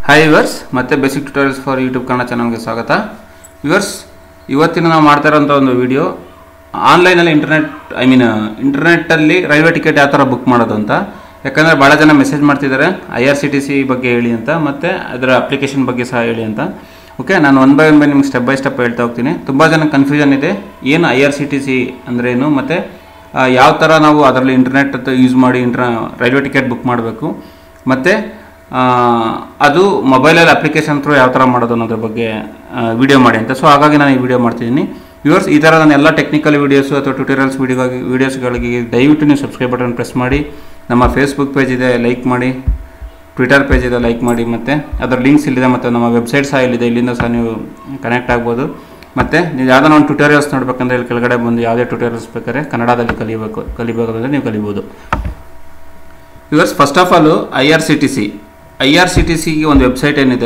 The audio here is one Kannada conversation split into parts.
ಹಾಯ್ ವಿವರ್ಸ್ ಮತ್ತೆ basic tutorials for YouTube Kannada ಚಾನಲ್ಗೆ ಸ್ವಾಗತ ವಿವರ್ಸ್ ಇವತ್ತಿನ ನಾವು ಮಾಡ್ತಾ ಇರೋಂಥ ಒಂದು ವಿಡಿಯೋ ಆನ್ಲೈನಲ್ಲಿ ಇಂಟರ್ನೆಟ್ ಐ ಮೀನ್ ಇಂಟರ್ನೆಟ್ಟಲ್ಲಿ ರೈಲ್ವೆ ಟಿಕೆಟ್ ಯಾವ ಥರ ಬುಕ್ ಮಾಡೋದು ಅಂತ ಯಾಕಂದರೆ ಭಾಳ ಜನ ಮೆಸೇಜ್ ಮಾಡ್ತಿದ್ದಾರೆ I R C T C ಬಗ್ಗೆ ಹೇಳಿ ಅಂತ ಮತ್ತು ಅದರ ಅಪ್ಲಿಕೇಶನ್ ಬಗ್ಗೆ ಸಹ ಹೇಳಿ ಅಂತ ಓಕೆ ನಾನು ಒನ್ ಬೈ ಒನ್ ಬೈ ನಿಮ್ಗೆ ಸ್ಟೆಪ್ ಬೈ ಸ್ಟೆಪ್ ಹೇಳ್ತಾ ಹೋಗ್ತೀನಿ ತುಂಬ ಜನ ಕನ್ಫ್ಯೂಷನ್ ಇದೆ ಏನು I R C T C ಅಂದ್ರೇನು ಮತ್ತು ಯಾವ ಥರ ನಾವು ಅದರಲ್ಲಿ ಇಂಟರ್ನೆಟ್ ಯೂಸ್ ಮಾಡಿ ಇಂಟ್ರ ರೈಲ್ವೆ ಟಿಕೆಟ್ ಬುಕ್ ಮಾಡಬೇಕು ಮತ್ತು ಅದು ಮೊಬೈಲಲ್ಲಿ ಅಪ್ಲಿಕೇಶನ್ ಥ್ರೂ ಯಾವ ಥರ ಮಾಡೋದು ಅನ್ನೋದ್ರ ಬಗ್ಗೆ ವಿಡಿಯೋ ಮಾಡಿ ಅಂತ ಸೊ ಹಾಗಾಗಿ ನಾನು ಈ ವಿಡಿಯೋ ಮಾಡ್ತಿದ್ದೀನಿ ವ್ಯೂವರ್ಸ್ ಈ ಥರ ನಾನು ಎಲ್ಲ ಟೆಕ್ನಿಕಲ್ ವೀಡಿಯೋಸು ಅಥವಾ ಟ್ಯೂಟೋರಿಯಲ್ಸ್ ವಿಡಿಯೋಗಾಗಿ ವೀಡಿಯೋಸ್ಗಳಿಗೆ ದಯವಿಟ್ಟು ನೀವು ಸಬ್ಸ್ಕ್ರೈಬ್ ಬಟನ್ ಪ್ರೆಸ್ ಮಾಡಿ ನಮ್ಮ ಫೇಸ್ಬುಕ್ ಪೇಜ್ ಇದೆ ಲೈಕ್ ಮಾಡಿ ಟ್ವಿಟರ್ ಪೇಜ್ ಇದೆ ಲೈಕ್ ಮಾಡಿ ಮತ್ತು ಅದರ ಲಿಂಕ್ಸ್ ಇಲ್ಲಿದೆ ಮತ್ತು ನಮ್ಮ ವೆಬ್ಸೈಟ್ ಸಹ ಇಲ್ಲಿದೆ ಇಲ್ಲಿಂದ ಸಹ ನೀವು ಕನೆಕ್ಟ್ ಆಗ್ಬೋದು ಮತ್ತು ನೀವು ಯಾವುದೋ ಒಂದು ಟ್ಯೂಟೋರಿಯಲ್ಸ್ ನೋಡಬೇಕಂದ್ರೆ ಇಲ್ಲಿ ಕೆಳಗಡೆ ಬಂದು ಯಾವುದೇ ಟ್ಯೂಟೋರಿಯಲ್ಸ್ ಬೇಕಾದ್ರೆ ಕನ್ನಡದಲ್ಲಿ ಕಲಿಬೇಕು ಕಲಿಬೇಕಂದ್ರೆ ನೀವು ಕಲಿಬೋದು viewers first of all I R C T C I R C T ಸಿಗೆ ಒಂದು ವೆಬ್ಸೈಟ್ ಏನಿದೆ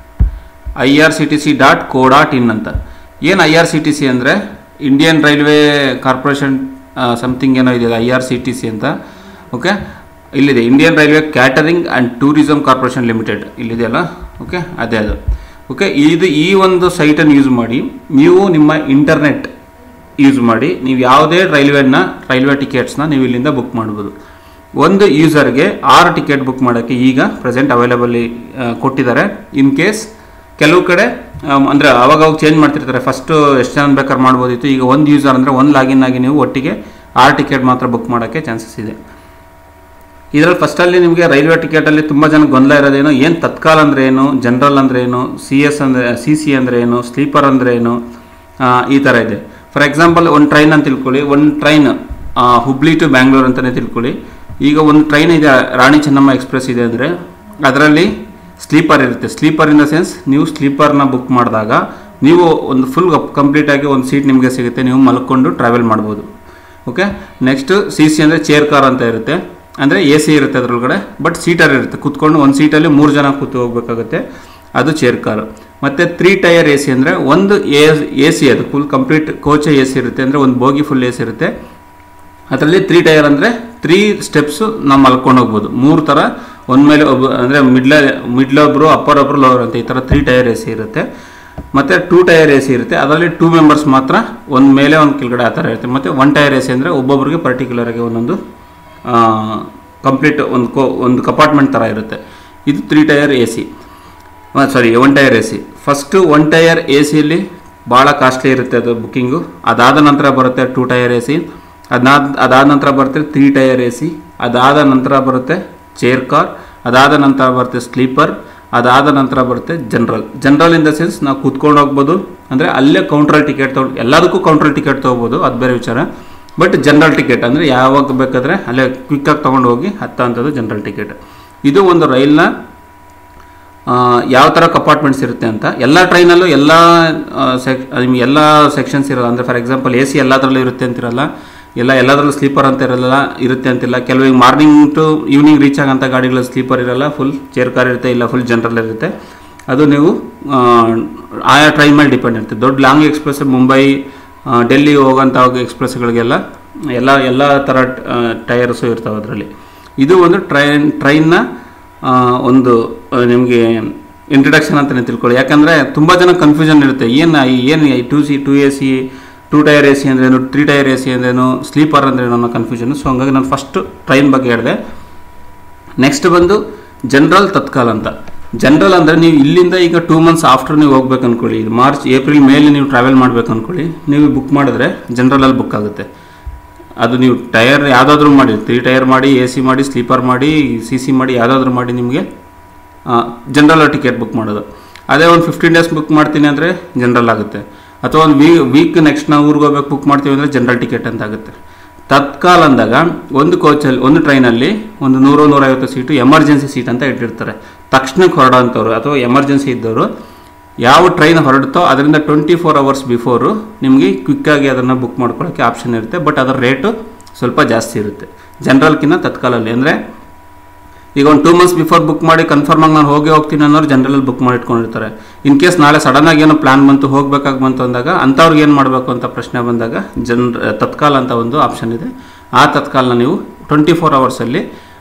I R C T C dot co dot in ಅಂತ ಏನು I R C T C ಅಂದರೆ ಇಂಡಿಯನ್ ರೈಲ್ವೆ ಕಾರ್ಪೊರೇಷನ್ ಸಮಥಿಂಗ್ ಏನೋ ಇದೆ I R C T C ಅಂತ ಓಕೆ ಇಲ್ಲಿದೆ Indian railway catering and tourism corporation limited ಇಲ್ಲಿದೆಯಲ್ಲ ಓಕೆ ಅದೇ ಅದು ಓಕೆ ಇದು ಈ ಒಂದು ಸೈಟನ್ನು ಯೂಸ್ ಮಾಡಿ ನೀವು ನಿಮ್ಮ ಇಂಟರ್ನೆಟ್ ಯೂಸ್ ಮಾಡಿ ನೀವು ಯಾವುದೇ ರೈಲ್ವೆನ ರೈಲ್ವೆ ಟಿಕೆಟ್ಸ್ನ ನೀವು ಇಲ್ಲಿಂದ ಬುಕ್ ಮಾಡ್ಬೋದು ಒಂದು ಯೂಸರ್ಗೆ ಆರು ಟಿಕೆಟ್ ಬುಕ್ ಮಾಡೋಕ್ಕೆ ಈಗ ಪ್ರೆಸೆಂಟ್ ಅವೈಲಬಲಿ ಕೊಟ್ಟಿದ್ದಾರೆ ಇನ್ ಕೇಸ್ ಕೆಲವು ಕಡೆ ಅಂದರೆ ಅವಾಗ ಅವಾಗ ಚೇಂಜ್ ಮಾಡ್ತಿರ್ತಾರೆ ಫಸ್ಟು ಎಷ್ಟು ಜನ ಬೇಕಾದ್ರೆ ಮಾಡ್ಬೋದಿತ್ತು ಈಗ ಒಂದು ಯೂಸರ್ ಅಂದರೆ ಒಂದು ಲಾಗಿನ್ ಆಗಿ ನೀವು ಒಟ್ಟಿಗೆ ಆರು ಟಿಕೆಟ್ ಮಾತ್ರ ಬುಕ್ ಮಾಡೋಕ್ಕೆ ಚಾನ್ಸಸ್ ಇದೆ ಇದರಲ್ಲಿ ಫಸ್ಟಲ್ಲಿ ನಿಮಗೆ ರೈಲ್ವೆ ಟಿಕೆಟಲ್ಲಿ ತುಂಬ ಜನ ಗೊಂದಲ ಇರೋದೇನು ಏನು ತತ್ಕಾಲ್ ಅಂದರೆ ಏನು ಜನರಲ್ ಅಂದರೆ ಏನು ಸಿ ಎಸ್ ಅಂದರೆ ಸಿ ಸಿ ಅಂದರೆ ಏನು ಸ್ಲೀಪರ್ ಅಂದರೆ ಏನು ಈ ಥರ ಇದೆ ಫಾರ್ ಎಕ್ಸಾಂಪಲ್ ಒಂದು ಟ್ರೈನ್ ಅಂತ ತಿಳ್ಕೊಳ್ಳಿ ಒಂದು ಟ್ರೈನ್ ಹುಬ್ಳಿ ಟು ಬ್ಯಾಂಗ್ಳೂರ್ ಅಂತಲೇ ತಿಳ್ಕೊಳ್ಳಿ ಈಗ ಒಂದು ಟ್ರೈನ್ ಇದೆ ರಾಣಿ ಚೆನ್ನಮ್ಮ ಎಕ್ಸ್ಪ್ರೆಸ್ ಇದೆ ಅಂದರೆ ಅದರಲ್ಲಿ ಸ್ಲೀಪರ್ ಇರುತ್ತೆ ಸ್ಲೀಪರ್ ಇನ್ ದ ಸೆನ್ಸ್ ನೀವು ಸ್ಲೀಪರ್ನ ಬುಕ್ ಮಾಡಿದಾಗ ನೀವು ಒಂದು ಫುಲ್ ಕಂಪ್ಲೀಟಾಗಿ ಒಂದು ಸೀಟ್ ನಿಮಗೆ ಸಿಗುತ್ತೆ ನೀವು ಮಲ್ಕೊಂಡು ಟ್ರಾವೆಲ್ ಮಾಡ್ಬೋದು ಓಕೆ ನೆಕ್ಸ್ಟ್ ಸಿ ಸಿ ಅಂದರೆ ಚೇರ್ ಕಾರ್ ಅಂತ ಇರುತ್ತೆ ಅಂದರೆ ಎ ಸಿ ಇರುತ್ತೆ ಅದರೊಳಗಡೆ ಬಟ್ ಸೀಟರ್ ಇರುತ್ತೆ ಕೂತ್ಕೊಂಡು ಒಂದು ಸೀಟಲ್ಲಿ ಮೂರು ಜನ ಕೂತು ಹೋಗ್ಬೇಕಾಗುತ್ತೆ ಅದು ಚೇರ್ ಕಾರು ಮತ್ತು ತ್ರೀ ಟೈರ್ ಎ ಸಿ ಅಂದರೆ ಒಂದು ಎ ಎ ಸಿ ಅದು full complete coach A C ಇರುತ್ತೆ ಅಂದರೆ ಒಂದು ಬೋಗಿ ಫುಲ್ ಎ ಸಿ ಇರುತ್ತೆ ಅದರಲ್ಲಿ ತ್ರೀ ಟೈರ್ ಅಂದರೆ ತ್ರೀ ಸ್ಟೆಪ್ಸು ನಾವು ಮಲ್ಕೊಂಡು ಹೋಗ್ಬೋದು ಮೂರು ಥರ ಒಂದು ಮೇಲೆ ಒಬ್ಬ ಅಂದರೆ ಮಿಡ್ಲ ಮಿಡ್ಲ್ ಒಬ್ಬರು ಅಪ್ಪರ್ ಒಬ್ಬರು ಲೋವರ್ ಅಂತ ಈ ಥರ ತ್ರೀ ಟೈರ್ ಎ ಸಿ ಇರುತ್ತೆ ಮತ್ತು ಟೂ ಟೈರ್ ಎ ಸಿ ಇರುತ್ತೆ ಅದರಲ್ಲಿ ಟೂ ಮೆಂಬರ್ಸ್ ಮಾತ್ರ ಒಂದು ಮೇಲೆ ಒಂದು ಕೆಳಗಡೆ ಆ ಥರ ಇರುತ್ತೆ ಮತ್ತು ಒನ್ ಟೈರ್ ಎ ಸಿ ಅಂದರೆ ಒಬ್ಬೊಬ್ಬರಿಗೆ ಪರ್ಟಿಕ್ಯುಲರಾಗಿ ಒಂದೊಂದು ಕಂಪ್ಲೀಟ್ ಒಂದು ಕೋ ಒಂದು ಕಪಾರ್ಟ್ಮೆಂಟ್ ಥರ ಇರುತ್ತೆ ಇದು three tier A C sorry one tier A C first one tier A ಸಿಯಲ್ಲಿ ಭಾಳ ಕಾಸ್ಟ್ಲಿ ಇರುತ್ತೆ ಅದು ಬುಕ್ಕಿಂಗು ಅದಾದ ನಂತರ ಬರುತ್ತೆ ಟೂ ಟೈರ್ ಎ ಸಿ ಅದಾದ ಅದಾದ ನಂತರ ಬರುತ್ತೆ ತ್ರೀ ಟೈರ್ ಎ ಸಿ ಅದಾದ ನಂತರ ಬರುತ್ತೆ ಚೇರ್ ಕಾರ್ ಅದಾದ ನಂತರ ಬರುತ್ತೆ ಸ್ಲೀಪರ್ ಅದಾದ ನಂತರ ಬರುತ್ತೆ general general in the sense ನಾವು ಕೂತ್ಕೊಂಡು ಹೋಗ್ಬೋದು ಅಂದರೆ ಅಲ್ಲೇ ಕೌಂಟ್ರಲ್ಲಿ ಟಿಕೆಟ್ ತೊಗೊಂಡು ಎಲ್ಲದಕ್ಕೂ ಕೌಂಟ್ರಲ್ಲಿ ಟಿಕೆಟ್ ತೊಗೋಬೋದು ಅದು ಬೇರೆ ವಿಚಾರ ಬಟ್ ಜನರಲ್ ಟಿಕೆಟ್ ಅಂದರೆ ಯಾವಾಗ ಬೇಕಾದರೆ ಅಲ್ಲೇ ಕ್ವಿಕ್ಕಾಗಿ ತೊಗೊಂಡು ಹೋಗಿ ಹತ್ತ ಅಂಥದ್ದು ಜನರಲ್ ಟಿಕೆಟ್ ಇದು ಒಂದು ರೈಲ್ನ ಯಾವ ಥರ ಕಪಾರ್ಟ್ಮೆಂಟ್ಸ್ ಇರುತ್ತೆ ಅಂತ ಎಲ್ಲ ಟ್ರೈನಲ್ಲೂ ಎಲ್ಲ ಸೆಕ್ ಎಲ್ಲ ಸೆಕ್ಷನ್ಸ್ ಇರಲ್ಲ ಅಂದರೆ ಫಾರ್ ಎಕ್ಸಾಂಪಲ್ ಎ ಸಿ ಎಲ್ಲದರಲ್ಲೂ ಇರುತ್ತೆ ಅಂತಿರಲ್ಲ ಎಲ್ಲ ಎಲ್ಲದರಲ್ಲೂ ಸ್ಲೀಪರ್ ಅಂತ ಇರಲ್ಲ ಇರುತ್ತೆ ಅಂತಿಲ್ಲ ಕೆಲವು ಮಾರ್ನಿಂಗ್ ಟು ಈವ್ನಿಂಗ್ ರೀಚ್ ಆಗೋಂಥ ಗಾಡಿಗಳು ಸ್ಲೀಪರ್ ಇರಲ್ಲ ಫುಲ್ ಚೇರ್ ಕಾರ್ ಇರುತ್ತೆ ಇಲ್ಲ ಫುಲ್ ಜನರಲ್ ಇರುತ್ತೆ ಅದು ನೀವು ಆಯಾ ಟ್ರೈನ್ ಮೇಲೆ ಡಿಪೆಂಡ್ ಇರುತ್ತೆ ದೊಡ್ಡ ಲಾಂಗ್ ಎಕ್ಸ್ಪ್ರೆಸ್ ಮುಂಬೈ ಡೆಲ್ಲಿ ಹೋಗೋಂಥ ಎಕ್ಸ್ಪ್ರೆಸ್ಗಳಿಗೆಲ್ಲ ಎಲ್ಲ ಎಲ್ಲ ಥರ ಟೈರ್ಸು ಇರ್ತವೆ ಅದರಲ್ಲಿ ಇದು ಒಂದು ಟ್ರೈನ್ ಟ್ರೈನ್ನ ಒಂದು ನಿಮಗೆ ಇಂಟ್ರಡಕ್ಷನ್ ಅಂತಲೇ ತಿಳ್ಕೊಳ್ಳಿ ಯಾಕಂದರೆ ತುಂಬ ಜನ ಕನ್ಫ್ಯೂಷನ್ ಇರುತ್ತೆ ಏನು ಏನು two C two A C two tier A C ಅಂದ್ರೇನು ತ್ರೀ ಟೈರ್ ಎ ಸಿ ಅಂದ್ರೇನು ಸ್ಲೀಪರ್ ಅಂದ್ರೇನು ಅನ್ನೋ ಕನ್ಫ್ಯೂಷನ್ ಸೊ ಹಂಗಾಗಿ ನಾನು ಫಸ್ಟ್ ಟ್ರೈನ್ ಬಗ್ಗೆ ಹೇಳಿದೆ ನೆಕ್ಸ್ಟ್ ಬಂದು ಜನರಲ್ ತತ್ಕಾಲ್ ಅಂತ ಜನರಲ್ ಅಂದರೆ ನೀವು ಇಲ್ಲಿಂದ ಈಗ ಟೂ ಮಂತ್ಸ್ ಆಫ್ಟರ್ ನೀವು ಹೋಗ್ಬೇಕು ಅಂದ್ಕೊಳ್ಳಿ ಇದು ಮಾರ್ಚ್ ಏಪ್ರಿಲ್ ಮೇಲೆ ನೀವು ಟ್ರಾವೆಲ್ ಮಾಡಬೇಕು ಅಂದ್ಕೊಳ್ಳಿ ನೀವು ಬುಕ್ ಮಾಡಿದ್ರೆ ಜನರಲಲ್ಲಿ ಬುಕ್ ಆಗುತ್ತೆ ಅದು ನೀವು ಟೈರ್ ಯಾವುದಾದ್ರೂ ಮಾಡಿ ತ್ರೀ ಟೈರ್ ಮಾಡಿ ಎ ಸಿ ಮಾಡಿ ಸ್ಲೀಪರ್ ಮಾಡಿ ಸಿ ಸಿ ಮಾಡಿ ಯಾವುದಾದ್ರೂ ಮಾಡಿ ನಿಮಗೆ ಜನರಲ್ ಟಿಕೆಟ್ ಬುಕ್ ಮಾಡೋದು ಅದೇ ಒಂದು ಫಿಫ್ಟೀನ್ ಡೇಸ್ ಬುಕ್ ಮಾಡ್ತೀನಿ ಅಂದರೆ ಜನರಲ್ ಆಗುತ್ತೆ ಅಥವಾ ಒಂದು ವೀ ವೀಕ್ ನೆಕ್ಸ್ಟ್ ನಾವು ಊರಿಗೆ ಹೋಗ್ಬೇಕು ಬುಕ್ ಮಾಡ್ತೀವಿ ಅಂದರೆ ಜನರಲ್ ಟಿಕೆಟ್ ಅಂತ ಆಗುತ್ತೆ ತತ್ಕಾಲ್ ಅಂದಾಗ ಒಂದು ಕೋಚಲ್ಲಿ ಒಂದು ಟ್ರೈನಲ್ಲಿ ಒಂದು ನೂರು ನೂರೈವತ್ತು ಸೀಟು ಎಮರ್ಜೆನ್ಸಿ ಸೀಟ್ ಅಂತ ಇಟ್ಟಿರ್ತಾರೆ ತಕ್ಷಣಕ್ಕೆ ಹೊರಡೋಂಥವ್ರು ಅಥವಾ ಎಮರ್ಜೆನ್ಸಿ ಇದ್ದವರು ಯಾವ ಟ್ರೈನ್ ಹೊರಡುತ್ತೋ ಅದರಿಂದ ಟ್ವೆಂಟಿ ಫೋರ್ ಅವರ್ಸ್ ಬಿಫೋರು ನಿಮಗೆ ಕ್ವಿಕ್ಕಾಗಿ ಅದನ್ನು ಬುಕ್ ಮಾಡ್ಕೊಳ್ಳೋಕ್ಕೆ ಆಪ್ಷನ್ ಇರುತ್ತೆ ಬಟ್ ಅದರ ರೇಟು ಸ್ವಲ್ಪ ಜಾಸ್ತಿ ಇರುತ್ತೆ ಜನರಲ್ಕಿಂತ ತತ್ಕಾಲಲ್ಲಿ ಅಂದರೆ ಈಗ ಒಂದು ಟೂ ಮಂತ್ಸ್ ಬಿಫೋರ್ ಬುಕ್ ಮಾಡಿ ಕನ್ಫರ್ಮ್ ಆಗಿ ನಾನು ಹೋಗಿ ಹೋಗ್ತೀನಿ ಅನ್ನೋರು ಜನರಲ್ ಬುಕ್ ಮಾಡಿ ಇಟ್ಕೊಂಡಿರ್ತಾರೆ ಇನ್ ಕೇಸ್ ನಾಳೆ ಸಡನ್ನಾಗಿ ಏನೋ ಪ್ಲಾನ್ ಬಂತು ಹೋಗ್ಬೇಕಾಗಿ ಬಂತು ಅಂದಾಗ ಅಂಥವ್ರಿಗೆ ಏನು ಮಾಡಬೇಕು ಅಂತ ಪ್ರಶ್ನೆ ಬಂದಾಗ ಜನ್ ತತ್ಕಾಲ್ ಅಂತ ಒಂದು ಆಪ್ಷನ್ ಇದೆ ಆ ತತ್ಕಾಲ್ನ ನೀವು ಟ್ವೆಂಟಿ ಫೋರ್ ಅವರ್ಸಲ್ಲಿ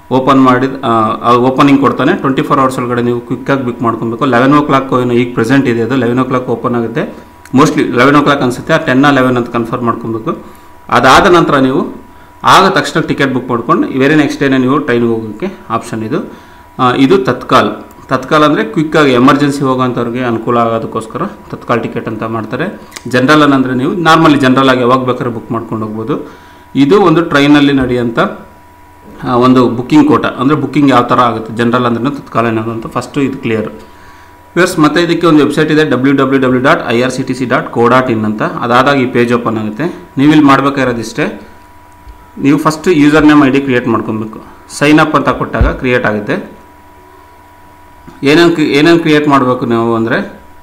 ಓಪನ್ ಮಾಡಿದ ಓಪನಿಂಗ್ ಕೊಡ್ತಾನೆ ಟ್ವೆಂಟಿ ಫೋರ್ ಅವರ್ಸ್ ಒಳಗಡೆ ನೀವು ಕ್ವಿಕ್ಕಾಗಿ ಬುಕ್ ಮಾಡ್ಕೊಬೇಕು ಲೆವೆನ್ ಓ ಕ್ಲಾಕ್ ಏನು ಈಗ ಪ್ರೆಸೆಂಟ್ ಇದೆ ಅದು ಲೆವೆನ್ ಓ ಕ್ಲಾಕ್ ಓಪನ್ ಆಗುತ್ತೆ ಮೋಸ್ಟ್ಲಿ ಲೆವೆನ್ ಓ ಕ್ಲಾಕ್ ಅನಿಸುತ್ತೆ ಆ ಟೆನ್ನ ಲೆವೆನ್ ಅಂತ ಕನ್ಫರ್ಮ್ ಮಾಡ್ಕೊಬೇಕು ಅದಾದ ನಂತರ ನೀವು ಆಗ ತಕ್ಷಣ ಟಿಕೆಟ್ ಬುಕ್ ಮಾಡ್ಕೊಂಡು ವೆರಿ ನೆಕ್ಸ್ಟ್ ಡೇನೇ ನೀವು ಟ್ರೈನ್ಗೆ ಹೋಗೋಕ್ಕೆ ಆಪ್ಷನ್ ಇದು ಆ, ಇದು ತತ್ಕಾಲ್ ತತ್ಕಾಲ್ ಅಂದರೆ ಕ್ವಿಕ್ಕಾಗಿ ಎಮರ್ಜೆನ್ಸಿ ಹೋಗೋಂಥವ್ರಿಗೆ ಅನುಕೂಲ ಆಗೋದಕ್ಕೋಸ್ಕರ ತತ್ಕಾಲ್ ಟಿಕೆಟ್ ಅಂತ ಮಾಡ್ತಾರೆ ಜನರಲ್ ಅಂದರೆ ನೀವು ನಾರ್ಮಲಿ ಜನರಲ್ ಆಗಿ ಯಾವಾಗ ಬೇಕಾದ್ರೆ ಬುಕ್ ಮಾಡ್ಕೊಂಡು ಹೋಗ್ಬೋದು ಇದು ಒಂದು ಟ್ರೈನಲ್ಲಿ ನಡೆಯುವಂಥ ಆ, ಒಂದು ಬುಕ್ಕಿಂಗ್ ಕೋಟ ಅಂದರೆ ಬುಕ್ಕಿಂಗ್ ಯಾವ ಥರ ಆಗುತ್ತೆ ಜನರಲ್ ಅಂದ್ರೆ ತತ್ಕಾಲ ಅನ್ನೋದು ಅಂತ ಫಸ್ಟು ಇದು ಕ್ಲಿಯರ್ ಪ್ಲಸ್ ಮತ್ತೆ ಇದಕ್ಕೆ ಒಂದು ವೆಬ್ಸೈಟ್ ಇದೆ W W W dot I R C T C dot co dot in ಅಂತ ಅದಾದಾಗ ಈ ಪೇಜ್ ಓಪನ್ ಆಗುತ್ತೆ ನೀವು ಇಲ್ಲಿ ಮಾಡಬೇಕಾಗಿರೋದಿಷ್ಟೇ ನೀವು first user name I D create ಮಾಡ್ಕೊಬೇಕು ಸೈನ್ ಅಪ್ ಅಂತ ಕೊಟ್ಟಾಗ ಕ್ರಿಯೇಟ್ ಆಗುತ್ತೆ ಏನೇನು ಏನೇನು ಕ್ರಿಯೇಟ್ ಮಾಡಬೇಕು ನೀವು ಅಂದರೆ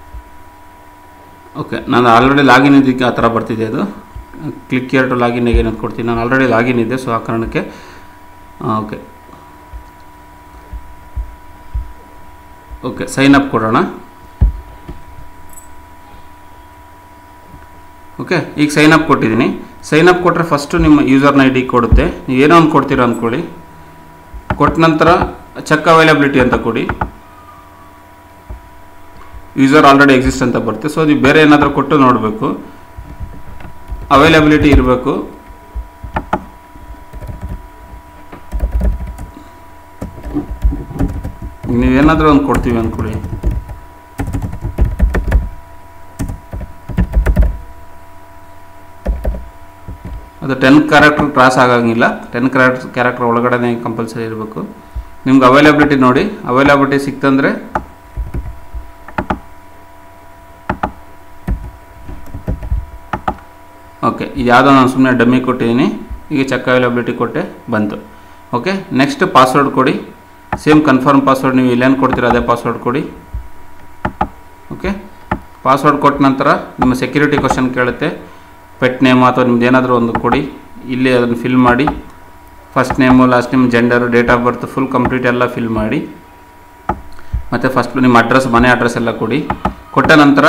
ಓಕೆ ನಾನು ಆಲ್ರೆಡಿ ಲಾಗಿನ್ ಇದಕ್ಕೆ ಆ ಥರ ಬರ್ತಿದೆ ಅದು ಕ್ಲಿಕ್ ಕೇರ್ ಟು ಲಾಗಿನ್ ಏನಂತ ಕೊಡ್ತೀನಿ ನಾನು ಆಲ್ರೆಡಿ ಲಾಗಿನ್ ಇದೆ ಸೊ ಆ ಕಾರಣಕ್ಕೆ ಓಕೆ ಓಕೆ ಸೈನ್ ಅಪ್ ಕೊಡೋಣ ಓಕೆ ಈಗ ಸೈನ್ ಅಪ್ ಕೊಟ್ಟಿದ್ದೀನಿ ಸೈನ್ ಅಪ್ ಕೊಟ್ಟರೆ ಫಸ್ಟು ನಿಮ್ಮ ಯೂಸರ್ನ ಐ ಡಿ ಕೊಡುತ್ತೆ ನೀವು ಏನೋ ಒಂದು ಕೊಡ್ತೀರಾ ಅಂದ್ಕೊಳ್ಳಿ ಕೊಟ್ಟ ನಂತರ ಚೆಕ್ ಅವೈಲಬಿಲಿಟಿ ಅಂತ ಕೊಡಿ ಯೂಸರ್ ಆಲ್ರೆಡಿ ಎಕ್ಸಿಸ್ಟ್ ಅಂತ ಬರುತ್ತೆ ಸೊ ನೀವು ಬೇರೆ ಏನಾದರೂ ಕೊಟ್ಟು ನೋಡಬೇಕು ಅವೈಲಬಿಲಿಟಿ ಇರಬೇಕು ನೀವೇನಾದರೂ ಒಂದು ಕೊಡ್ತೀವಿ ಅಂದ್ಕೊಳ್ಳಿ ಅದು ಟೆನ್ ಕ್ಯಾರೆಕ್ಟರ್ ಕ್ರಾಸ್ ಆಗಂಗಿಲ್ಲ ಟೆನ್ ಕ್ಯಾರೆಕ್ಟರ್ ಕ್ಯಾರೆಕ್ಟರ್ ಒಳಗಡೆ ಕಂಪಲ್ಸರಿ ಇರಬೇಕು ನಿಮ್ಗೆ ಅವೈಲಬಿಲಿಟಿ ನೋಡಿ ಅವೈಲಬಿಲಿಟಿ ಸಿಕ್ತಂದ್ರೆ ಓಕೆ ಇದು ಯಾವುದೋ ನಾನು ಸುಮ್ಮನೆ ಡಮ್ಮಿ ಕೊಟ್ಟಿದ್ದೀನಿ ಈಗ ಚೆಕ್ ಅವೈಲಬಿಲಿಟಿ ಕೊಟ್ಟೆ ಬಂತು ಓಕೆ ನೆಕ್ಸ್ಟ್ ಪಾಸ್ವರ್ಡ್ ಕೊಡಿ ಸೇಮ್ ಕನ್ಫರ್ಮ್ ಪಾಸ್ವರ್ಡ್ ನೀವು ಇಲ್ಲೇನು ಕೊಡ್ತೀರ ಅದೇ ಪಾಸ್ವರ್ಡ್ ಕೊಡಿ ಓಕೆ ಪಾಸ್ವರ್ಡ್ ಕೊಟ್ಟ ನಂತರ ನಿಮ್ಮ ಸೆಕ್ಯೂರಿಟಿ ಕ್ವಶನ್ ಕೇಳುತ್ತೆ ಪೆಟ್ ನೇಮ್ ಅಥವಾ ನಿಮ್ದು ಏನಾದರೂ ಒಂದು ಕೊಡಿ ಇಲ್ಲಿ ಅದನ್ನು ಫಿಲ್ ಮಾಡಿ first name last name gender date of birth full complete ಎಲ್ಲ ಫಿಲ್ ಮಾಡಿ ಮತ್ತು ಫಸ್ಟ್ ನಿಮ್ಮ ಅಡ್ರೆಸ್ ಮನೆ ಅಡ್ರೆಸ್ ಎಲ್ಲ ಕೊಡಿ ಕೊಟ್ಟ ನಂತರ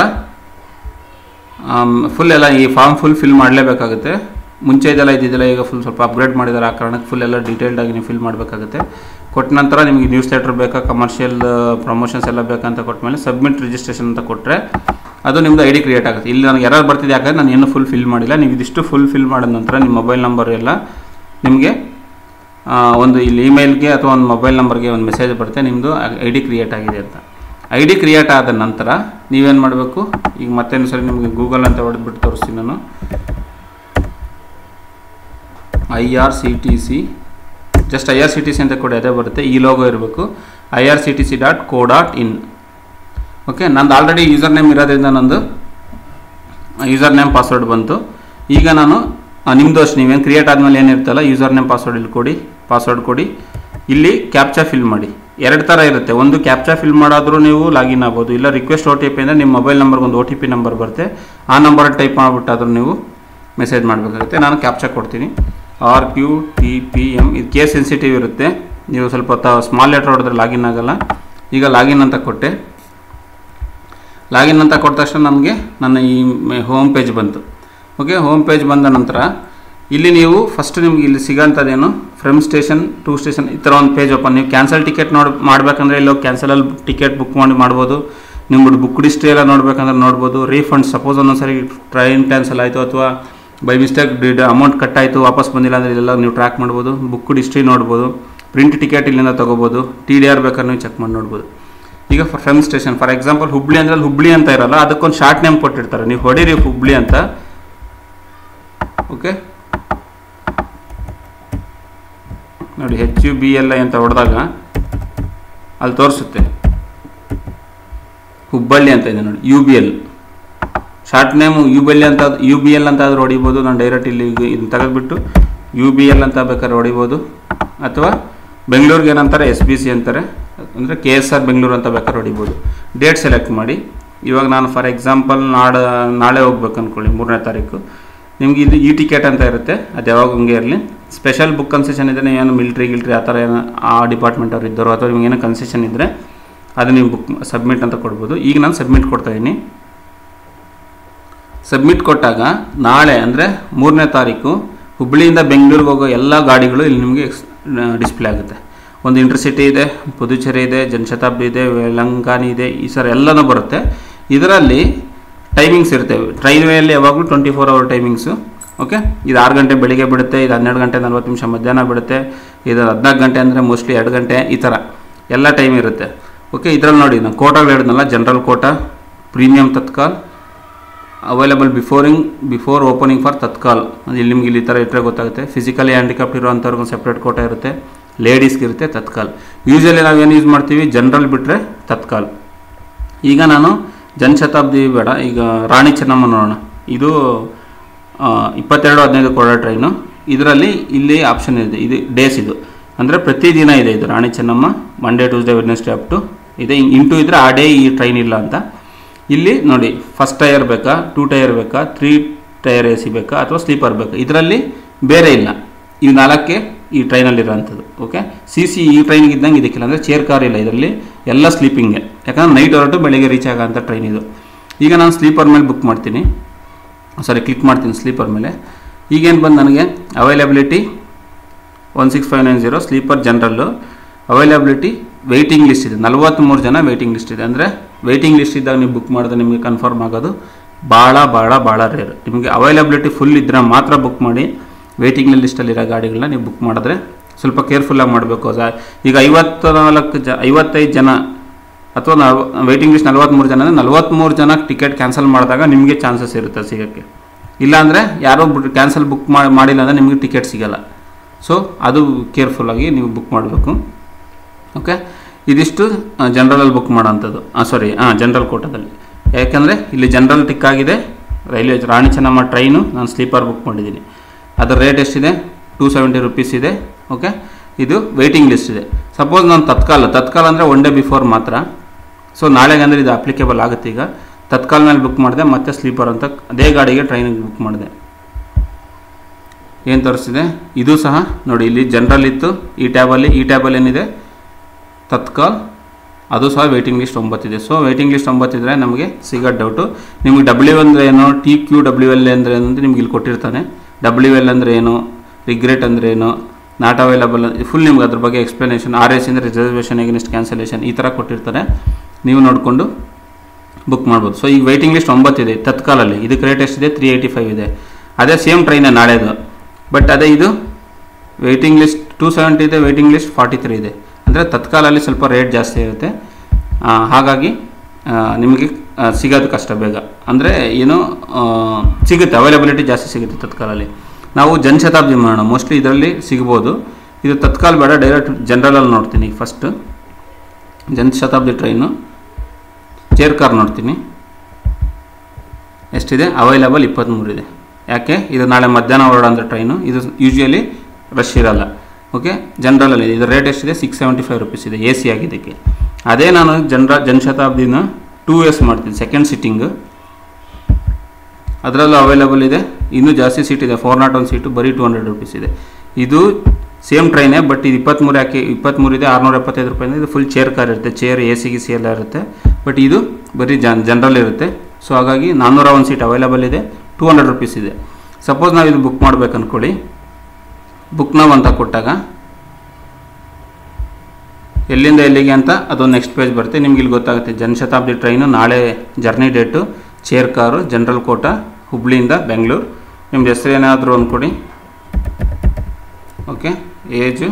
ಫುಲ್ ಎಲ್ಲ ಈ ಫಾರ್ಮ್ ಫುಲ್ ಫಿಲ್ ಮಾಡಲೇಬೇಕಾಗುತ್ತೆ ಮುಂಚೆ ಇದೆಲ್ಲ ಇದ್ದಿದ್ದೆಲ್ಲ ಈಗ ಫುಲ್ ಸ್ವಲ್ಪ ಅಪ್ಗ್ರೇಡ್ ಮಾಡಿದ್ದಾರೆ ಆ ಕಾರಣಕ್ಕೆ ಫುಲ್ ಎಲ್ಲ ಡೀಟೇಲ್ಡ್ ಆಗಿ ನೀವು ಫಿಲ್ ಮಾಡಬೇಕಾಗುತ್ತೆ ಕೊಟ್ಟ ನಂತರ ನಿಮಗೆ ನ್ಯೂಸ್ ಲೆಟರ್ ಬೇಕಾ ಕಮರ್ಷಿಯಲ್ ಪ್ರಮೋಷನ್ಸ್ ಎಲ್ಲ ಬೇಕಂತ ಕೊಟ್ಟ ಮೇಲೆ ಸಬ್ಮಿಟ್ ರಿಜಿಸ್ಟ್ರೇಷನ್ ಅಂತ ಕೊಟ್ಟರೆ ಅದು ನಿಮ್ಮದು ಐ ಡಿ ಕ್ರಿಯೇಟ್ ಆಗುತ್ತೆ ಇಲ್ಲಿ ನನಗೆ ಯಾರು ಬರ್ತಿದೆ ಯಾಕಂದ್ರೆ ನಾನು ಏನು ಫುಲ್ ಫಿಲ್ ಮಾಡಿಲ್ಲ ನೀವು ಇದಿಷ್ಟು ಫುಲ್ ಫಿಲ್ ಮಾಡಿದ ನಂತರ ನಿಮ್ಮ ಮೊಬೈಲ್ ನಂಬರ್ ಎಲ್ಲ ನಿಮಗೆ ಆ, ಒಂದು ಇಲ್ಲಿ ಇಮೇಲ್ಗೆ ಅಥವಾ ಒಂದು ಮೊಬೈಲ್ ನಂಬರ್ಗೆ ಒಂದು ಮೆಸೇಜ್ ಬರುತ್ತೆ ನಿಮ್ಮದು ಐ ಡಿ ಕ್ರಿಯೇಟ್ ಆಗಿದೆ ಅಂತ ಐ ಡಿ ಕ್ರಿಯೇಟ್ ಆದ ನಂತರ ನೀವೇನು ಮಾಡಬೇಕು ಈಗ ಮತ್ತೇನು ಸರಿ ನಿಮಗೆ ಗೂಗಲ್ ಅಂತ ಹೊಡೆದ್ಬಿಟ್ಟು ತೋರಿಸ್ತೀನಿ ನಾನು I R C T C just I R C T C ಅಂತ ಕೊಡಿ ಅದೇ ಬರುತ್ತೆ ಈ ಲೋಗೋ ಇರಬೇಕು I R C T C dot co dot in okay ನಂದು ಆಲ್ರೆಡಿ ಯೂಸರ್ ನೇಮ್ ಇರೋದ್ರಿಂದ ನಂದು ಯೂಸರ್ ನೇಮ್ ಪಾಸ್ವರ್ಡ್ ಬಂತು ಈಗ ನಾನು ಆ, ನಿಮ್ದು ಅಷ್ಟು ನೀವೇನು ಕ್ರಿಯೇಟ್ ಆದಮೇಲೆ ಏನಿರ್ತಲ್ಲ ಯೂಸರ್ ನೇಮ್ ಪಾಸ್ವರ್ಡ್ ಇಲ್ಲಿ ಕೊಡಿ ಪಾಸ್ವರ್ಡ್ ಕೊಡಿ ಇಲ್ಲಿ ಕ್ಯಾಪ್ಚಾ ಫಿಲ್ ಮಾಡಿ ಎರಡು ಥರ ಇರುತ್ತೆ ಒಂದು ಕ್ಯಾಪ್ಚಾ ಫಿಲ್ ಮಾಡಾದರೂ ನೀವು ಲಾಗಿನ್ ಆಗ್ಬೋದು ಇಲ್ಲ ರಿಕ್ವೆಸ್ಟ್ ಓ ಟಿ ಪಿ ಅಂದರೆ ನಿಮ್ಮ ಮೊಬೈಲ್ ನಂಬರ್ಗೆ ಒಂದು ಓ ಟಿ ಪಿ ನಂಬರ್ ಬರುತ್ತೆ ಆ ನಂಬರ್ ಟೈಪ್ ಮಾಡಿಬಿಟ್ಟಾದ್ರೂ ನೀವು ಮೆಸೇಜ್ ಮಾಡಬೇಕಾಗುತ್ತೆ ನಾನು ಕ್ಯಾಪ್ಚಾ ಕೊಡ್ತೀನಿ R Q T P M ಇದು ಕೇಸ್ ಸೆನ್ಸಿಟಿವ್ ಇರುತ್ತೆ ನೀವು ಸ್ವಲ್ಪ ಸ್ಮಾಲ್ ಲೆಟರ್ ಹೊಡೆದ್ರೆ ಲಾಗಿನ್ ಆಗಲ್ಲ ಈಗ ಲಾಗಿನ್ ಅಂತ ಕೊಟ್ಟೆ ಲಾಗಿನ್ ಅಂತ ಕೊಟ್ಟ ತಕ್ಷಣ ನಮಗೆ ನನ್ನ ಈ ಹೋಮ್ ಪೇಜ್ ಬಂತು ಓಕೆ ಹೋಮ್ ಪೇಜ್ ಬಂದ ನಂತರ ಇಲ್ಲಿ ನೀವು ಫಸ್ಟ್ ನಿಮ್ಗೆ ಇಲ್ಲಿ ಸಿಗೋಂಥದ್ದೇನು ಫ್ರಮ್ ಸ್ಟೇಷನ್ ಟು ಸ್ಟೇಷನ್ ಈ ಥರ ಒಂದು ಪೇಜ್ ಓಪನ್ ನೀವು ಕ್ಯಾನ್ಸಲ್ ಟಿಕೆಟ್ ನೋಡಿ ಮಾಡಬೇಕಂದ್ರೆ ಇಲ್ಲಿ ಕ್ಯಾನ್ಸಲಲ್ಲಿ ಟಿಕೆಟ್ ಬುಕ್ ಮಾಡಿ ಮಾಡ್ಬೋದು ನಿಮ್ಮದು ಬುಕ್ ಹಿಸ್ಟ್ರಿ ಎಲ್ಲ ನೋಡ್ಬೇಕಂದ್ರೆ ನೋಡ್ಬೋದು ರೀಫಂಡ್ ಸಪೋಸ್ ಒಂದೊಂದ್ಸರಿ ಟ್ರೈನ್ ಕ್ಯಾನ್ಸಲ್ ಆಯಿತು ಅಥವಾ by mistake did amount cut ಆಯಿತು ವಾಪಸ್ ಬಂದಿಲ್ಲ ಅಂದರೆ ಇಲ್ಲೆಲ್ಲ ನೀವು ಟ್ರ್ಯಾಕ್ ಮಾಡ್ಬೋದು ಬುಕ್ ಹಿಸ್ಟ್ರಿ ನೋಡ್ಬೋದು ಪ್ರಿಂಟ್ ಟಿಕೆಟ್ ಇಲ್ಲಿಂದ ತೊಗೋಬೋದು ಟಿ ಡಿ ಆರ್ ಬೇಕಾದ್ರೆ ನೀವು ಚೆಕ್ ಮಾಡಿ ನೋಡ್ಬೋದು ಈಗ for from station for example Hubli ಅಂದ್ರೆ ಅಲ್ಲಿ ಹುಬ್ಳಿ ಅಂತ ಇರಲ್ಲ ಅದಕ್ಕೊಂದು ಶಾರ್ಟ್ ನೇಮ್ ಕೊಟ್ಟಿರ್ತಾರೆ ನೀವು ಹೊಡೀರಿ ಹುಬ್ಳಿ ಅಂತ ಓಕೆ ನೋಡಿ H U B L I ಅಂತ ಹೊಡೆದಾಗ ಅಲ್ಲಿ ತೋರಿಸುತ್ತೆ ಹುಬ್ಬಳ್ಳಿ ಅಂತ ಇದೆ ನೋಡಿ U B L short name U B L ಅಂತ ಯು ಬಿ ಎಲ್ ಅಂತ ಆದ್ರೂ ಹೊಡಿಬೋದು ನಾನು ಡೈರೆಕ್ಟ್ ಇಲ್ಲಿ ಇದನ್ನ ತೆಗೆದ್ಬಿಟ್ಟು ಯು ಬಿ ಎಲ್ ಅಂತ ಬೇಕಾದ್ರೆ ಹೊಡಿಬೋದು ಅಥವಾ ಬೆಂಗಳೂರಿಗೆ ಏನಂತಾರೆ ಎಸ್ ಬಿ ಸಿ ಅಂತಾರೆ ಅಂದರೆ ಕೆ ಎಸ್ ಆರ್ ಬೆಂಗಳೂರು ಅಂತ ಬೇಕಾದ್ರೆ ಹೊಡಿಬೋದು ಡೇಟ್ ಸೆಲೆಕ್ಟ್ ಮಾಡಿ ಇವಾಗ ನಾನು ಫಾರ್ ಎಕ್ಸಾಂಪಲ್ ನಾಳೆ ನಾಳೆ ಹೋಗ್ಬೇಕು ಅಂದ್ಕೊಳ್ಳಿ ಮೂರನೇ ತಾರೀಕು ನಿಮ್ಗೆ ಇದು ಇ ಟಿಕೆಟ್ ಅಂತ ಇರುತ್ತೆ ಅದು ಯಾವಾಗ ಹಂಗೆ ಇರಲಿ ಸ್ಪೆಷಲ್ ಬುಕ್ ಕನ್ಸೆಷನ್ ಇದ್ದರೆ ಏನು ಮಿಲ್ಟ್ರಿ ಗಿಲ್ಟ್ರಿ ಆ ಥರ ಏನೋ ಆ ಡಿಪಾರ್ಟ್ಮೆಂಟ್ ಅವ್ರು ಇದ್ದವರು ಅಥವಾ ನಿಮ್ಗೆ ಏನೋ ಕನ್ಸೆಷನ್ ಇದ್ದರೆ ಅದು ನೀವು ಬುಕ್ ಸಬ್ಮಿಟ್ ಅಂತ ಕೊಡ್ಬೋದು ಈಗ ನಾನು ಸಬ್ಮಿಟ್ ಕೊಡ್ತಾ ಇದ್ದೀನಿ ಸಬ್ಮಿಟ್ ಕೊಟ್ಟಾಗ ನಾಳೆ ಅಂದರೆ ಮೂರನೇ ತಾರೀಕು ಹುಬ್ಬಳ್ಳಿಯಿಂದ ಬೆಂಗಳೂರಿಗೆ ಹೋಗೋ ಎಲ್ಲ ಗಾಡಿಗಳು ಇಲ್ಲಿ ನಿಮಗೆ ಡಿಸ್ಪ್ಲೇ ಆಗುತ್ತೆ ಒಂದು ಇಂಟರ್ಸಿಟಿ ಇದೆ ಪುದುಚೇರಿ ಇದೆ ಜನಶತಾಬ್ದಿ ಇದೆ ವೆಲಂಗಾನಿ ಇದೆ ಈ ಸರ್ ಎಲ್ಲನೂ ಬರುತ್ತೆ ಇದರಲ್ಲಿ ಟೈಮಿಂಗ್ಸ್ ಇರ್ತವೆ ಟ್ರೈನ್ವೇಯಲ್ಲಿ ಯಾವಾಗಲೂ twenty four hour timings okay ಇದು ಆರು ಗಂಟೆ ಬೆಳಿಗ್ಗೆ ಬಿಡುತ್ತೆ ಇದು ಹನ್ನೆರಡು ಗಂಟೆ ನಲ್ವತ್ತು ನಿಮಿಷ ಮಧ್ಯಾಹ್ನ ಬಿಡುತ್ತೆ ಇದು ಹದಿನಾಲ್ಕು ಗಂಟೆ ಅಂದರೆ ಮೋಸ್ಟ್ಲಿ ಎರಡು ಗಂಟೆ ಈ ಥರ ಎಲ್ಲ ಟೈಮ್ ಇರುತ್ತೆ ಓಕೆ ಇದರಲ್ಲಿ ನೋಡಿ ನಾನು ಕೋಟಾಗಳು ಹೇಳಿದ್ನಲ್ಲ general quota premium Tatkal available ಬಿಫೋರಿಂಗ್ ಬಿಫೋರ್ ಓಪನಿಂಗ್ ಫಾರ್ ತತ್ಕಾಲ್ ಅದು ಇಲ್ಲಿ ನಿಮ್ಗೆ ಇಲ್ಲಿ ಈ ಥರ ಇಟ್ಟರೆ ಗೊತ್ತಾಗುತ್ತೆ ಫಿಸಿಕಲಿ ಹ್ಯಾಂಡಿಕ್ಯಾಪ್ಟ್ ಇರೋವಂಥವ್ರಿಗೆ ಒಂದು ಸಪ್ರೇಟ್ ಕೋಟ ಇರುತ್ತೆ ಲೇಡೀಸ್ಗೆ ಇರುತ್ತೆ ತತ್ಕಾಲ್ ಯೂಶಲಿ ನಾವು ಏನು ಯೂಸ್ ಮಾಡ್ತೀವಿ ಜನರಲ್ ಬಿಟ್ಟರೆ ತತ್ಕಾಲ್ ಈಗ ನಾನು ಜನಶತಾಬ್ದಿ ಬೇಡ ಈಗ ರಾಣಿ ಚೆನ್ನಮ್ಮ ನೋಡೋಣ ಇದು ಆ, ಇಪ್ಪತ್ತೆರಡು ಹದಿನೈದು ಕೊಡೋ ಟ್ರೈನು ಇದರಲ್ಲಿ ಇಲ್ಲಿ ಆಪ್ಷನ್ ಇದೆ ಇದು ಡೇಸ್ ಇದು ಅಂದರೆ ಪ್ರತಿದಿನ ಇದೆ ಇದು Rani Chennamma Monday Tuesday Wednesday up to ಇದೆ ಇಂಟು ಇದ್ದರೆ ಆ ಡೇ ಈ ಟ್ರೈನ್ ಇಲ್ಲ ಅಂತ ಇಲ್ಲಿ ನೋಡಿ ಫಸ್ಟ್ ಟೈರ್ ಬೇಕಾ ಟೂ ಟೈರ್ ಬೇಕಾ ತ್ರೀ ಟೈರ್ ಎ ಸಿ ಬೇಕಾ ಅಥವಾ ಸ್ಲೀಪರ್ ಬೇಕಾ ಇದರಲ್ಲಿ ಬೇರೆ ಇಲ್ಲ ಈ ನಾಲ್ಕೇ ಈ ಟ್ರೈನಲ್ಲಿ ಇರೋಂಥದ್ದು ಓಕೆ ಸಿ ಸಿ ಈ ಟ್ರೈನ್ಗೆ ಇದ್ದಂಗೆ ಇದಕ್ಕಿಲ್ಲ ಅಂದರೆ ಚೇರ್ ಕಾರ್ ಇಲ್ಲ ಇದರಲ್ಲಿ ಎಲ್ಲ ಸ್ಲೀಪಿಂಗೆ ಯಾಕಂದ್ರೆ ನೈಟ್ ಹೊರಟು ಬೆಳಿಗ್ಗೆ ರೀಚ್ ಆಗೋಂಥ ಟ್ರೈನ್ ಇದು ಈಗ ನಾನು ಸ್ಲೀಪರ್ ಮೇಲೆ ಬುಕ್ ಮಾಡ್ತೀನಿ ಸಾರಿ ಕ್ಲಿಕ್ ಮಾಡ್ತೀನಿ ಸ್ಲೀಪರ್ ಮೇಲೆ ಈಗೇನು ಬಂದು ನನಗೆ availability one six five nine zero sleeper ಜನರಲ್ಲು ಅವೈಲಬಿಲಿಟಿ ವೆಯ್ಟಿಂಗ್ ಲಿಸ್ಟ್ ಇದೆ ನಲ್ವತ್ತ್ಮೂರು ಜನ ವೆಯ್ಟಿಂಗ್ ಲಿಸ್ಟ್ ಇದೆ ಅಂದರೆ ವೆಯ್ಟಿಂಗ್ ಲಿಸ್ಟ್ ಇದ್ದಾಗ ನೀವು ಬುಕ್ ಮಾಡಿದ್ರೆ ನಿಮಗೆ ಕನ್ಫರ್ಮ್ ಆಗೋದು ಭಾಳ ಭಾಳ ಭಾಳ ರೇರ್ ನಿಮಗೆ ಅವೈಲಬಿಲಿಟಿ ಫುಲ್ ಇದ್ದರೆ ಮಾತ್ರ ಬುಕ್ ಮಾಡಿ ವೇಟಿಂಗ್ ಲಿಸ್ಟಲ್ಲಿರೋ ಗಾಡಿಗಳನ್ನ ನೀವು ಬುಕ್ ಮಾಡಿದ್ರೆ ಸ್ವಲ್ಪ ಕೇರ್ಫುಲ್ಲಾಗಿ ಮಾಡಬೇಕು ಈಗ ಐವತ್ತು ನಾಲ್ಕು ಜ ಐವತ್ತೈದು ಜನ ಅಥವಾ ನಾವು ವೇಟಿಂಗ್ ಲಿಸ್ಟ್ ನಲ್ವತ್ತ್ಮೂರು ಜನ ಅಂದರೆ ನಲ್ವತ್ತ್ಮೂರು ಜನ ಟಿಕೆಟ್ ಕ್ಯಾನ್ಸಲ್ ಮಾಡಿದಾಗ ನಿಮಗೆ ಚಾನ್ಸಸ್ ಇರುತ್ತೆ ಸಿಗೋಕ್ಕೆ ಇಲ್ಲಾಂದರೆ ಯಾರೋ ಕ್ಯಾನ್ಸಲ್ ಬುಕ್ ಮಾಡಿಲ್ಲ ಅಂದರೆ ನಿಮಗೆ ಟಿಕೆಟ್ ಸಿಗಲ್ಲ ಸೊ ಅದು ಕೇರ್ಫುಲ್ಲಾಗಿ ನೀವು ಬುಕ್ ಮಾಡಬೇಕು ಓಕೆ ಇದಿಷ್ಟು ಜನರಲಲ್ಲಿ ಬುಕ್ ಮಾಡೋಂಥದ್ದು ಸಾರಿ ಹಾಂ ಜನರಲ್ ಕೋಟದಲ್ಲಿ ಯಾಕೆಂದರೆ ಇಲ್ಲಿ ಜನರಲ್ ಟಿಕ್ ಆಗಿದೆ ರೈಲ್ವೆ ರಾಣಿ ಚೆನ್ನಮ್ಮ ಟ್ರೈನು ನಾನು ಸ್ಲೀಪರ್ ಬುಕ್ ಮಾಡಿದ್ದೀನಿ ಅದರ ರೇಟ್ ಎಷ್ಟಿದೆ ಟೂ ಸೆವೆಂಟಿ ರುಪೀಸ್ ಇದೆ ಓಕೆ ಇದು ವೆಯ್ಟಿಂಗ್ ಲಿಸ್ಟ್ ಇದೆ ಸಪೋಸ್ ನಾನು ತತ್ಕಾಲ ತತ್ಕಾಲ ಅಂದರೆ ಒನ್ ಡೇ ಬಿಫೋರ್ ಮಾತ್ರ ಸೊ ನಾಳೆಗೆ ಅಂದರೆ ಇದು ಅಪ್ಲಿಕೇಬಲ್ ಆಗುತ್ತೆ ಈಗ ತತ್ಕಾಲ್ ಮೇಲೆ ಬುಕ್ ಮಾಡಿದೆ ಮತ್ತೆ ಸ್ಲೀಪರ್ ಅಂತ ಅದೇ ಗಾಡಿಗೆ ಟ್ರೈನಿಗೆ ಬುಕ್ ಮಾಡಿದೆ ಏನು ತೋರಿಸ್ತಿದೆ ಇದು ಸಹ ನೋಡಿ ಇಲ್ಲಿ ಜನರಲ್ ಇತ್ತು ಈ ಟ್ಯಾಬಲ್ಲಿ ಈ ಟ್ಯಾಬಲ್ಲಿ ಏನಿದೆ ತತ್ಕಾಲ್ ಅದು ಸಹ ವೇಟಿಂಗ್ ಲಿಸ್ಟ್ ಒಂಬತ್ತಿದೆ ಸೊ ವೇಟಿಂಗ್ ಲಿಸ್ಟ್ ಒಂಬತ್ತಿದ್ರೆ ನಮಗೆ ಸಿಗೋದು ಡೌಟು ನಿಮಗೆ ಡಬ್ಲ್ಯೂ ಅಂದರೆ ಏನು ಟಿ ಕ್ಯೂ ಡಬ್ಲ್ಯೂ ಎಲ್ ಅಂದರೆ ಏನು ಅಂತ ನಿಮ್ಗೆ ಇಲ್ಲಿ ಕೊಟ್ಟಿರ್ತಾನೆ ಡಬ್ಲ್ಯೂ ಎಲ್ ಅಂದರೆ ಏನು ರಿಗ್ರೆಟ್ ಅಂದರೆ ಏನು ನಾಟ್ ಅವೈಲಬಲ್ ಫುಲ್ ನಿಮ್ಗೆ ಅದ್ರ ಬಗ್ಗೆ ಎಕ್ಸ್ಪ್ಲನೇಷನ್ ಆರ್ ಎಸ್ ಅಂದರೆ ರಿಸರ್ವೇಷನ್ ಎಗನಿಸ್ಟ್ ಕ್ಯಾನ್ಸಲೇಷನ್ ಈ ಥರ ಕೊಟ್ಟಿರ್ತಾರೆ ನೀವು ನೋಡಿಕೊಂಡು ಬುಕ್ ಮಾಡ್ಬೋದು ಸೊ ಈಗ ವೆಯ್ಟಿಂಗ್ ಲಿಸ್ಟ್ ಒಂಬತ್ತಿದೆ ತತ್ಕಾಲಲ್ಲಿ ಇದಕ್ಕೆ ರೇಟ್ ಎಷ್ಟಿದೆ ತ್ರೀ ಏಯ್ಟಿ ಫೈವ್ ಇದೆ ಅದೇ ಸೇಮ್ ಟ್ರೈನೇ ನಾಳೆದು ಬಟ್ ಅದೇ ಇದು ವೆಯ್ಟಿಂಗ್ ಲಿಸ್ಟ್ ಟೂ ಸೆವೆಂಟಿ ಇದೆ ವೆಯ್ಟಿಂಗ್ ಲಿಸ್ಟ್ ಫಾರ್ಟಿ ತ್ರೀ ಇದೆ ಅಂದರೆ ತತ್ಕಾಲಲ್ಲಿ ಸ್ವಲ್ಪ ರೇಟ್ ಜಾಸ್ತಿ ಇರುತ್ತೆ ಆ, ಹಾಗಾಗಿ ಆ, ನಿಮಗೆ ಆ, ಸಿಗೋದು ಕಷ್ಟ ಬೇಗ ಅಂದರೆ ಏನು ಆ, ಸಿಗುತ್ತೆ ಅವೈಲಬಿಲಿಟಿ ಜಾಸ್ತಿ ಸಿಗುತ್ತೆ ತತ್ಕಾಲಲ್ಲಿ ನಾವು ಜನಶತಾಬ್ದಿ ಮಾಡೋಣ ಮೋಸ್ಟ್ಲಿ ಇದರಲ್ಲಿ ಸಿಗ್ಬೋದು ಇದು ತತ್ಕಾಲ್ ಬೇಡ ಡೈರೆಕ್ಟ್ ಜನರಲಲ್ಲಿ ನೋಡ್ತೀನಿ first Janshatabdi train chair car ನೋಡ್ತೀನಿ ಎಷ್ಟಿದೆ ಅವೈಲಬಲ್ ಇಪ್ಪತ್ತ್ಮೂರು ಇದೆ ಯಾಕೆ ಇದು ನಾಳೆ ಮಧ್ಯಾಹ್ನ ಹೊರಡೋಂಥ ಟ್ರೈನು ಇದು ಯೂಶ್ವಲಿ ರಶ್ ಇರಲ್ಲ ಓಕೆ ಜನರಲಲ್ಲಿ ಇದು ರೇಟ್ ಎಷ್ಟಿದೆ ಸಿಕ್ಸ್ ಸೆವೆಂಟಿ ಫೈವ್ ರುಪೀಸ್ ಇದೆ ಎ ಸಿ ಆಗಿದ್ದಕ್ಕೆ ಅದೇ ನಾನು ಜನರ ಜನಶತಾಬ್ದಿನ ಟೂ ಇಯರ್ಸ್ ಮಾಡ್ತೀನಿ ಸೆಕೆಂಡ್ ಸಿಟ್ಟಿಂಗು ಅದರಲ್ಲೂ ಅವೈಲಬಲ್ ಇದೆ ಇನ್ನೂ ಜಾಸ್ತಿ ಸೀಟ್ ಇದೆ ಫೋರ್ ನಾಟ್ ಒನ್ ಸೀಟು ಬರೀ ಟೂ ಹಂಡ್ರೆಡ್ ರುಪೀಸ್ ಇದೆ ಇದು ಸೇಮ್ ಟ್ರೈನೇ ಬಟ್ ಇದು ಇಪ್ಪತ್ತ್ಮೂರು ಯಾಕೆ ಇಪ್ಪತ್ತ್ಮೂರು ಇದೆ ಆರುನೂರ ಎಪ್ಪತ್ತೈದು ರೂಪಾಯಿಂದ ಇದು ಫುಲ್ ಚೇರ್ ಕಾರ್ ಇರುತ್ತೆ ಚೇರ್ ಎ ಸಿ ಗಿ ಸಿ ಎಲ್ಲ ಇರುತ್ತೆ ಬಟ್ ಇದು ಬರೀ ಜನ್ ಜನರಲ್ ಇರುತ್ತೆ ಸೊ ಹಾಗಾಗಿ ನಾನ್ನೂರ ಒಂದು ಸೀಟ್ ಅವೈಲಬಲ್ ಇದೆ ಟೂ ಹಂಡ್ರೆಡ್ ರುಪೀಸ್ ಇದೆ ಸಪೋಸ್ ನಾವು ಇದು ಬುಕ್ ಮಾಡ್ಬೇಕು ಅಂದ್ಕೊಳ್ಳಿ ಬುಕ್ ನಾವು ಅಂತ ಕೊಟ್ಟಾಗ ಎಲ್ಲಿಂದ ಎಲ್ಲಿಗೆ ಅಂತ ಅದೊಂದು ನೆಕ್ಸ್ಟ್ ಪೇಜ್ ಬರುತ್ತೆ ನಿಮ್ಗೆ ಇಲ್ಲಿ ಗೊತ್ತಾಗುತ್ತೆ ಜನಶತಾಬ್ದಿ ಟ್ರೈನು ನಾಳೆ journey date chair car general quota ಹುಬ್ಳಿಯಿಂದ ಬೆಂಗಳೂರು ನಿಮ್ದು ಹೆಸರು ಏನಾದರೂ ಅಂದ್ಕೊಡಿ ಓಕೆ ಏಜು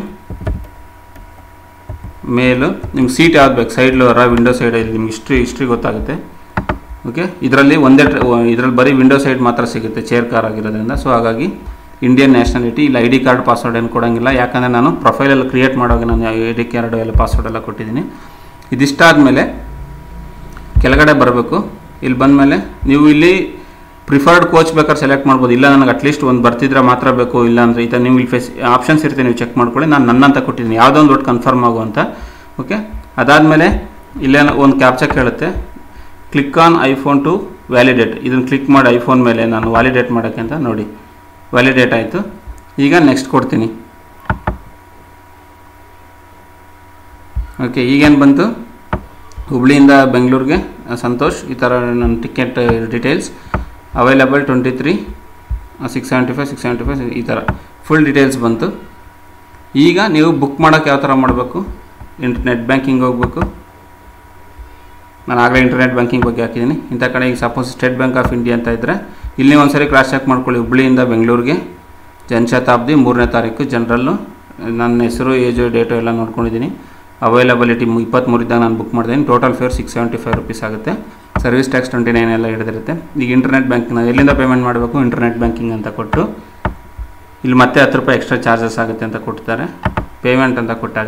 ಮೇಲು ನಿಮ್ಗೆ ಸೀಟ್ ಯಾವ್ದು ಬೇಕು ಸೈಡ್ ಲೋರ ವಿಂಡೋ ಸೈಡ್ ಇಲ್ಲಿ ನಿಮ್ಗೆ ಹಿಸ್ಟ್ರಿ ಹಿಸ್ಟ್ರಿ ಗೊತ್ತಾಗುತ್ತೆ ಓಕೆ ಇದರಲ್ಲಿ ಒಂದೇ ಇದರಲ್ಲಿ ಬರೀ ವಿಂಡೋ ಸೈಡ್ ಮಾತ್ರ ಸಿಗುತ್ತೆ ಚೇರ್ ಕಾರ್ ಆಗಿರೋದ್ರಿಂದ ಸೊ ಹಾಗಾಗಿ ಇಂಡಿಯನ್ ನ್ಯಾಷನಾಲಿಟಿ ಇಲ್ಲಿ ಐ ಡಿ ಕಾರ್ಡ್ ಪಾಸ್ವರ್ಡ್ ಏನು ಕೊಡೋಂಗಿಲ್ಲ ಯಾಕಂದರೆ ನಾನು ಪ್ರೊಫೈಲಲ್ಲಿ ಕ್ರಿಯೇಟ್ ಮಾಡುವಾಗ ನಾನು ಐ ಡಿ ಕಾರ್ಡು ಎಲ್ಲ ಪಾಸ್ವರ್ಡ್ ಎಲ್ಲ ಕೊಟ್ಟಿದ್ದೀನಿ ಇದಿಷ್ಟಾದಮೇಲೆ ಕೆಳಗಡೆ ಬರಬೇಕು ಇಲ್ಲಿ ಬಂದಮೇಲೆ ನೀವು ಇಲ್ಲಿ ಪ್ರಿಫರ್ಡ್ ಕೋಚ್ ಬೇಕಾದ್ರೆ ಸೆಲೆಕ್ಟ್ ಮಾಡ್ಬೋದು ಇಲ್ಲ ನನಗೆ ಅಟ್ಲೀಸ್ಟ್ ಒಂದು ಬರ್ತಿದ್ರೆ ಮಾತ್ರ ಬೇಕು ಇಲ್ಲ ಅಂದರೆ ಈ ಥರ ನೀವು ಇಲ್ಲಿ ಫೆಸ್ ಆಪ್ಷನ್ಸ್ ಇರುತ್ತೆ ನೀವು ಚೆಕ್ ಮಾಡ್ಕೊಳ್ಳಿ ನಾನು ನನ್ನಂತ ಕೊಟ್ಟಿದ್ದೀನಿ ಯಾವುದೋ ಒಂದು ಒಟ್ಟು ಕನ್ಫರ್ಮ್ ಆಗು ಅಂತ ಓಕೆ ಅದಾದಮೇಲೆ ಇಲ್ಲೇ ಒಂದು ಕ್ಯಾಪ್ಚರ್ ಕೇಳುತ್ತೆ click on iPhone to validate ಇದನ್ನು ಕ್ಲಿಕ್ ಮಾಡಿ ಐಫೋನ್ ಮೇಲೆ ನಾನು ವ್ಯಾಲಿಡೇಟ್ ಮಾಡೋಕ್ಕೆ ಅಂತ ನೋಡಿ ವ್ಯಾಲಿಡೇಟ್ ಆಯಿತು ಈಗ ನೆಕ್ಸ್ಟ್ ಕೊಡ್ತೀನಿ ಓಕೆ ಈಗೇನು ಬಂತು ಹುಬ್ಳಿಯಿಂದ ಬೆಂಗಳೂರಿಗೆ ಸಂತೋಷ್ ಈ ಥರ ನನ್ನ ticket details available twenty three six seventy five six seventy five ಈ ಥರ ಫುಲ್ ಡೀಟೇಲ್ಸ್ ಬಂತು ಈಗ ನೀವು ಬುಕ್ ಮಾಡೋಕ್ಕೆ ಯಾವ ಥರ ಮಾಡಬೇಕು ಇಂಟರ್ನೆಟ್ ಬ್ಯಾಂಕಿಂಗ್ ಹೋಗಬೇಕು ನಾನು ಆಗಲೇ ಇಂಟರ್ನೆಟ್ ಬ್ಯಾಂಕಿಂಗ್ ಬಗ್ಗೆ ಹಾಕಿದ್ದೀನಿ ಇಂಥ ಕಡೆ ಈಗ suppose State Bank of India ಅಂತ ಇದ್ದರೆ ಇಲ್ಲಿ ಒಂದ್ಸರಿ ಕ್ರಾಸ್ ಚೆಕ್ ಮಾಡ್ಕೊಳ್ಳಿ ಹುಬ್ಳಿಯಿಂದ ಬೆಂಗಳೂರಿಗೆ ಜನಶತಾಬ್ದಿ ಮೂರನೇ ತಾರೀಕು ಜನರಲ್ಲು ನನ್ನ ಹೆಸರು ಏಜು ಡೇಟು ಎಲ್ಲ ನೋಡ್ಕೊಂಡಿದ್ದೀನಿ ಅವೈಲಬಿಲಿಟಿ ಇಪ್ಪತ್ತ್ಮೂರಿದ್ದಾಗ ನಾನು ಬುಕ್ ಮಾಡಿದ್ದೀನಿ total fare six seventy five rupees ಆಗುತ್ತೆ ಸರ್ವಿಸ್ ಟ್ಯಾಕ್ಸ್ ಟ್ವೆಂಟಿ ನೈನ್ ಎಲ್ಲ ಹಿಡಿದಿರುತ್ತೆ ಈಗ ಇಂಟರ್ನೆಟ್ ಬ್ಯಾಂಕಿಂಗ್ ನಾವು ಎಲ್ಲಿಂದ ಪೇಮೆಂಟ್ ಮಾಡಬೇಕು ಇಂಟರ್ನೆಟ್ ಬ್ಯಾಂಕಿಂಗ್ ಅಂತ ಕೊಟ್ಟು ಇಲ್ಲಿ ಮತ್ತೆ ಹತ್ತು ರೂಪಾಯಿ ಎಕ್ಸ್ಟ್ರಾ ಚಾರ್ಜಸ್ ಆಗುತ್ತೆ ಅಂತ ಕೊಡ್ತಾರೆ ಪೇಮೆಂಟ್ ಅಂತ ಕೊಟ್ಟಾಗ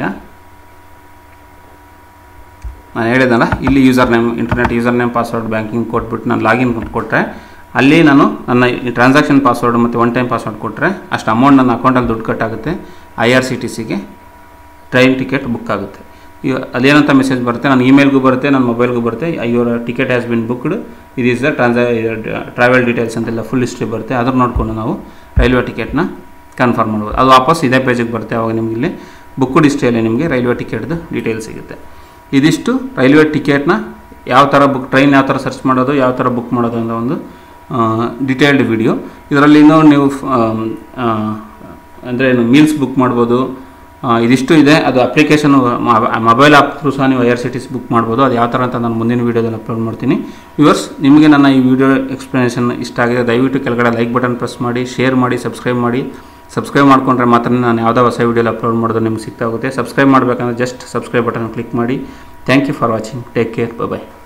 ನಾನು ಹೇಳಿದಲ್ಲ ಇಲ್ಲಿ user name internet user name password banking ಕೊಟ್ಬಿಟ್ಟು ನಾನು ಲಾಗಿನ್ ಕೊಟ್ಟರೆ ಅಲ್ಲಿ ನಾನು ನನ್ನ ಟ್ರಾನ್ಸಾಕ್ಷನ್ ಪಾಸ್ವರ್ಡ್ ಮತ್ತು ಒನ್ ಟೈಮ್ ಪಾಸ್ವರ್ಡ್ ಕೊಟ್ಟರೆ ಅಷ್ಟು ಅಮೌಂಟ್ ನನ್ನ ಅಕೌಂಟಲ್ಲಿ ದುಡ್ಡು ಕಟ್ಟಾಗುತ್ತೆ ಐ ಆರ್ ಸಿ ಟಿ ಸಿಗೆ ಟ್ರೈನ್ ಟಿಕೆಟ್ ಬುಕ್ ಆಗುತ್ತೆ ಈಗ ಅದೇನಂತ ಮೆಸೇಜ್ ಬರುತ್ತೆ ನನ್ನ ಇಮೇಲ್ಗೂ ಬರುತ್ತೆ ನನ್ನ ಮೊಬೈಲ್ಗೂ ಬರುತ್ತೆ your ticket has been booked ಇದು is the trans travel details ಅಂತೆಲ್ಲ ಫುಲ್ ಹಿಸ್ಟ್ರಿ ಬರುತ್ತೆ ಅದ್ರ ನೋಡಿಕೊಂಡು ನಾವು ರೈಲ್ವೆ ಟಿಕೆಟ್ನ ಕನ್ಫರ್ಮ್ ಮಾಡ್ಬೋದು ಅದು ವಾಪಸ್ ಇದೇ ಪೇಜಿಗೆ ಬರುತ್ತೆ ಅವಾಗ ನಿಮಗೆ ಇಲ್ಲಿ ಬುಕ್ಡ್ ಹಿಸ್ಟ್ರಿಯಲ್ಲಿ ನಿಮಗೆ ರೈಲ್ವೆ ಟಿಕೆಟ್ದು ಡೀಟೇಲ್ಸ್ ಸಿಗುತ್ತೆ ಇದಿಷ್ಟು ರೈಲ್ವೆ ಟಿಕೆಟ್ನ ಯಾವ ಥರ ಬುಕ್ ಟ್ರೈನ್ ಯಾವ ಥರ ಸರ್ಚ್ ಮಾಡೋದು ಯಾವ ಥರ ಬುಕ್ ಮಾಡೋದು ಅನ್ನೋ ಒಂದು ಡಿಟೇಲ್ಡ್ ವಿಡಿಯೋ ಇದರಲ್ಲಿ ಇನ್ನೂ ನೀವು ಅಂದರೆ ಮೀಲ್ಸ್ ಬುಕ್ ಮಾಡ್ಬೋದು ಆ, ಇದಿಷ್ಟು ಇದೆ ಅದು ಅಪ್ಲಿಕೇಶನ್ ಮೊಬೈಲ್ ಆ್ಯಪ್ ಥ್ರೂ ಸಹ ನೀವು I R C T C book ಮಾಡ್ಬೋದು ಅದು ಯಾವ ಥರ ಅಂತ ನಾನು ಮುಂದಿನ ವೀಡಿಯೋದಲ್ಲಿ ಅಪ್ಲೋಡ್ ಮಾಡ್ತೀನಿ ವ್ಯೂವರ್ಸ್ ನಿಮಗೆ ನನ್ನ ಈ ವಿಡಿಯೋ ಎಕ್ಸ್ಪ್ಲನೇಷನ್ ಇಷ್ಟ ಆಗಿದೆ ದಯವಿಟ್ಟು ಕೆಳಗಡೆ ಲೈಕ್ ಬಟನ್ ಪ್ರೆಸ್ ಮಾಡಿ ಶೇರ್ ಮಾಡಿ ಸಬ್ಸ್ಕ್ರೈಬ್ ಮಾಡಿ ಸಬ್ಸ್ಕ್ರೈಬ್ ಮಾಡ್ಕೊಂಡ್ರೆ ಮಾತ್ರ ನಾನು ಯಾವುದೋ ಹೊಸ ವೀಡಿಯೋಲಿ ಅಪ್ಲೋಡ್ ಮಾಡೋದು ನಿಮ್ಗೆ ಸಿಗ್ತಾ ಹೋಗುತ್ತೆ ಸಬ್ಸ್ಕ್ರೈಬ್ ಮಾಡಬೇಕಂದ್ರೆ ಜಸ್ಟ್ ಸಬ್ಸ್ಕ್ರೈಬ್ ಬಟನ್ ಕ್ಲಿಕ್ ಮಾಡಿ thank you for watching take care bye